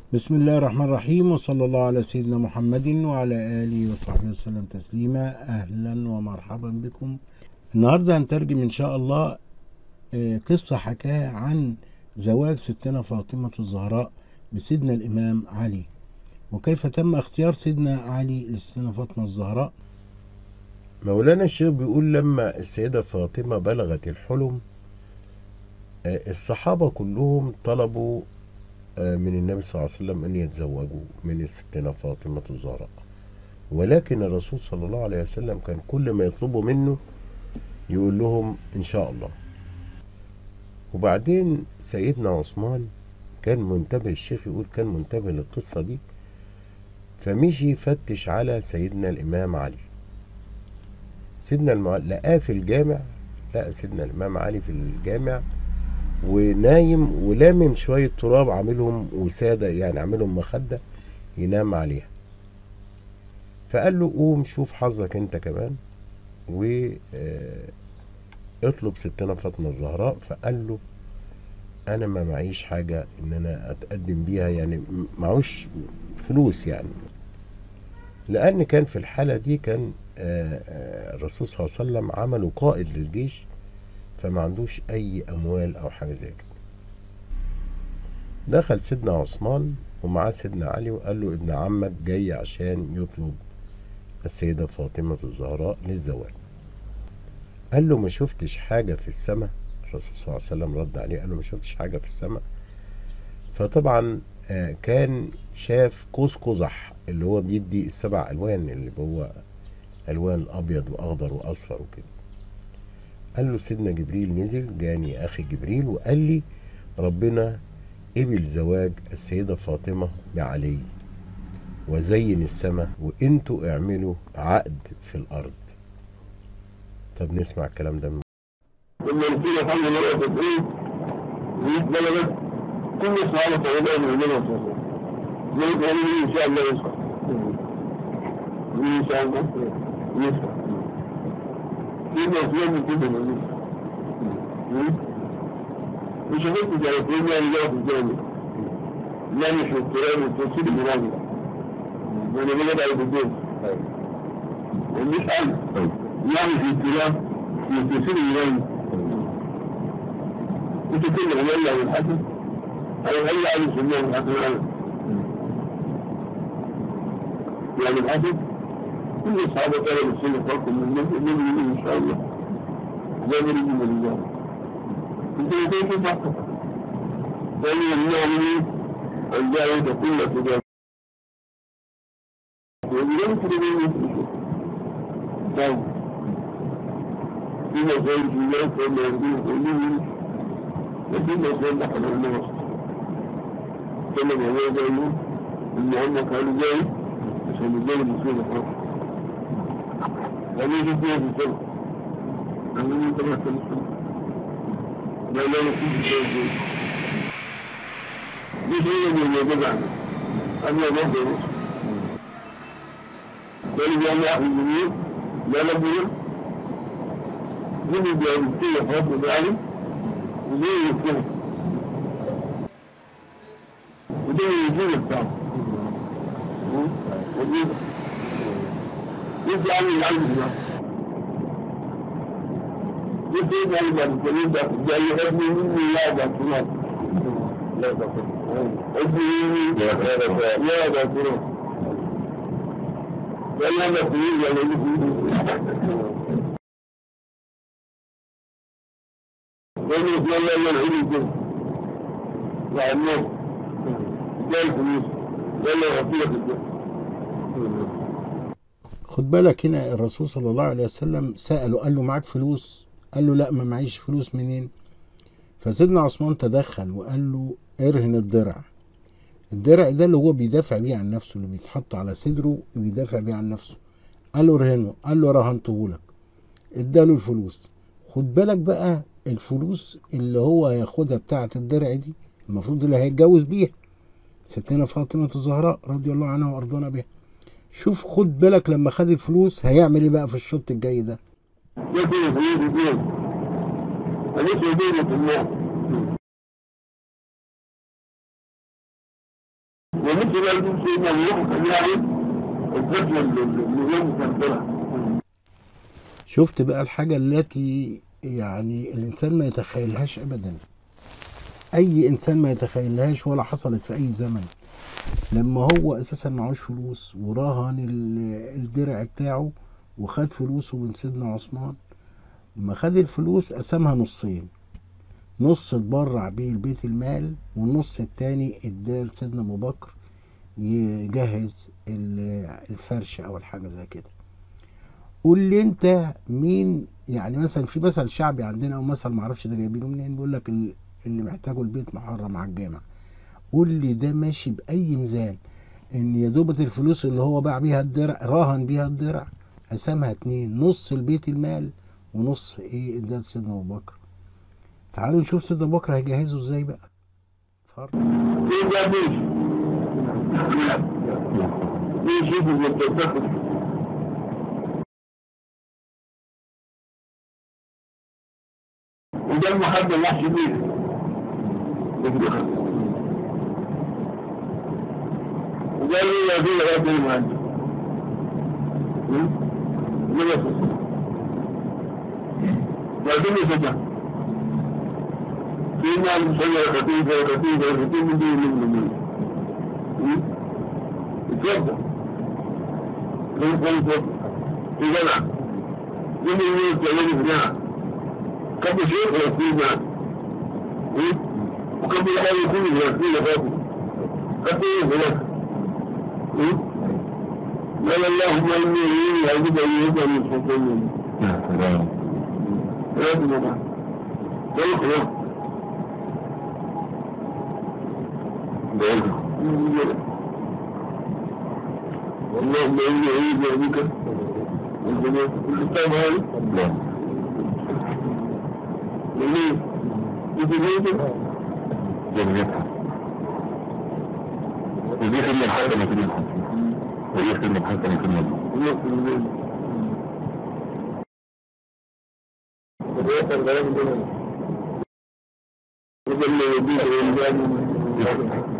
بسم الله الرحمن الرحيم وصلى الله على سيدنا محمد وعلى آله وصحبه وسلم تسليما أهلا ومرحبا بكم النهاردة هنترجم إن شاء الله آه، قصة حكاها عن زواج ستنا فاطمة الزهراء بسيدنا الإمام علي وكيف تم اختيار سيدنا علي لستنا فاطمة الزهراء مولانا الشيخ بيقول لما السيدة فاطمة بلغت الحلم آه، الصحابة كلهم طلبوا آه، من النبي صلى الله عليه وسلم أن يتزوجوا من الستنا فاطمة الزهراء ولكن الرسول صلى الله عليه وسلم كان كل ما يطلبوا منه يقول لهم إن شاء الله وبعدين سيدنا عثمان كان منتبه الشيخ يقول كان منتبه للقصة دي فمشي يفتش على سيدنا الإمام علي سيدنا المع... لقاه في الجامع لقى سيدنا الإمام علي في الجامع ونايم ولامم شوية تراب عاملهم وسادة يعني عاملهم مخدة ينام عليها فقال له قوم شوف حظك انت كمان و آه، اطلب ستنا فاطمة الزهراء فقال له انا ما معيش حاجة ان انا اتقدم بيها يعني م- معوش فلوس يعني لان كان في الحالة دي كان آه، آه، الرسول صلى الله عليه وسلم عمله قائد للجيش فما عندوش اي اموال او حاجه زي كده دخل سيدنا عثمان ومعاه سيدنا علي وقال له ابن عمك جاي عشان يطلب السيده فاطمه الزهراء للزواج قال له ما شفتش حاجه في السماء الرسول صلى الله عليه وسلم رد عليه قال له ما شفتش حاجه في السماء فطبعا آه، كان شاف قوس قزح اللي هو بيدي السبع الوان اللي هو الوان ابيض واخضر واصفر وكده قال له سيدنا جبريل نزل جاني اخي جبريل وقال لي ربنا قبل زواج السيده فاطمه بعلي وزين السماء وانتوا اعملوا عقد في الارض طب نسمع الكلام ده من لما نسينا الحمد لله تدريب بلغت كل الصحابة تقولون من النبي صلى الله عليه وسلم زي إن شاء الله يصح إن شاء الله يصح في مسلم من كده مش هنقول زي كل يوم جاء في الجامع لا مش في الكلام التفسير المراجع وانا بلد على الدين مش أنا يعني في الكلام في التفسير المراجع وتكلم عن الله والحسن أو هل عن السنة والحسن عنه يعني الحسن كل الصحابة طلبوا السنة فرق من النبي من إن شاء الله لا نريد من الله انت يديك فقط فإن المؤمن أن دعوة كل تجارة ولم تريد مثل شيء طيب فيما زوج الله فما يرضيه كله لكن يصير لحد الناس كما هو قالوا ان هم كانوا جاي عشان يجي المصيبه خالص يعني يجي فيها في السنه انا من ثلاث سنين لا لا نسيب الشيء مش هي من اللي بدعنا انا ما في مصر قال لي انا اخذ الجميل لا لا بيقول جيبوا بيعمل خاطر بعلم وزي الكلام وده الوجود بتاعه وجود يجي عن العلم ده يجي عن العلم الكريم ده جاي ابني مني لا ده كلام لا ده ابني مني لا ده لا ده كلام ولا ما تريد ولا يجي ومن يقول الله العلم كده وعنه جاي الفلوس ولا غفيرة الجنة خد بالك هنا الرسول صلى الله عليه وسلم سأله قال له معاك فلوس قال له لا ما معيش فلوس منين فسيدنا عثمان تدخل وقال له ارهن الدرع الدرع ده اللي هو بيدافع بيه عن نفسه اللي بيتحط على صدره بيدافع بيه عن نفسه قال له ارهنه قال له رهنته لك اداله الفلوس خد بالك بقى الفلوس اللي هو هياخدها بتاعة الدرع دي المفروض اللي هيتجوز بيها ستنا فاطمة الزهراء رضي الله عنها وارضانا بها شوف خد بالك لما خد الفلوس هيعمل ايه بقى في الشوط الجاي ده يكون الفلوس الدين أليس دينة الله كده يجيب سيدنا اليوم كان يعني الفتوى اللي يوم كان طلع شفت بقى الحاجة التي يعني الإنسان ما يتخيلهاش أبدا أي إنسان ما يتخيلهاش ولا حصلت في أي زمن لما هو أساسا معهوش فلوس وراهن ال- الدرع بتاعه وخد فلوسه من سيدنا عثمان لما خد الفلوس قسمها نصين نص اتبرع بيه لبيت المال والنص التاني اداه لسيدنا أبو بكر يجهز ال- الفرش أو الحاجة زي كده قول لي انت مين يعني مثلا في مثل شعبي عندنا او مثل معرفش ده جايبينه منين بيقول لك ال- اللي محتاجه البيت محرم على الجامع قول لي ده ماشي باي ميزان ان يا دوبة الفلوس اللي هو باع بيها الدرع راهن بيها الدرع قسمها اتنين نص البيت المال ونص ايه اداه سيدنا ابو بكر تعالوا نشوف سيدنا ابو بكر هيجهزه ازاي بقى اتفرج ايه ده ماشي ماشي شوفوا بالتفاهم وده المحب الوحش بيه وقال لي يا بيه يا بيه ما انت لكن يفتح في ناس مسيرة خفيفة خفيفة خفيفة من دون المؤمنين اتفضل كيف كيف في جمع من يمين تعمل في جمع كم شيء يكون معه وكم يحاول يكون يكون يخاف قد يهلك قال اللهم اني اعوذ بك من الشيطان لازم يبقى كيف يوم اللهم اني اعوذ بك من الشيطان هذا ليه؟ يجب جميعها ودي خدمة الحسنة في المحسن ودي خدمة الحسنة في المحسن يجب